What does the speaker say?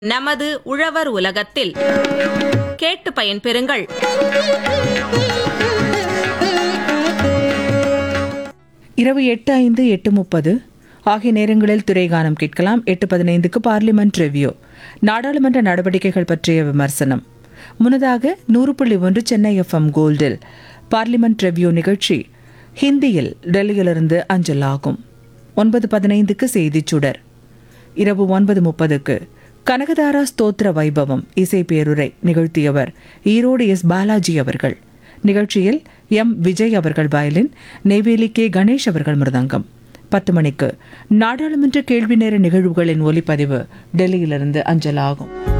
நமது உழவர் உலகத்தில் கேட்டு பயன்பெறுங்கள் இரவு எட்டு ஐந்து எட்டு முப்பது ஆகிய நேரங்களில் திரைகானம் கேட்கலாம் எட்டு பதினைந்துக்கு பார்லிமெண்ட் ரிவ்யூ நாடாளுமன்ற நடவடிக்கைகள் பற்றிய விமர்சனம் முன்னதாக நூறு புள்ளி ஒன்று சென்னை எஃப்எம் கோல்டில் பார்லிமெண்ட் ரிவ்யூ நிகழ்ச்சி ஹிந்தியில் டெல்லியிலிருந்து அஞ்சல் ஆகும் ஒன்பது பதினைந்துக்கு செய்திச் சுடர் இரவு ஒன்பது முப்பதுக்கு கனகதாரா ஸ்தோத்திர வைபவம் இசை பேருரை நிகழ்த்தியவர் ஈரோடு எஸ் பாலாஜி அவர்கள் நிகழ்ச்சியில் எம் விஜய் அவர்கள் வயலின் நெய்வேலி கே கணேஷ் அவர்கள் மிருதங்கம் பத்து மணிக்கு நாடாளுமன்ற கேள்வி நேர நிகழ்வுகளின் ஒலிப்பதிவு டெல்லியிலிருந்து அஞ்சலாகும்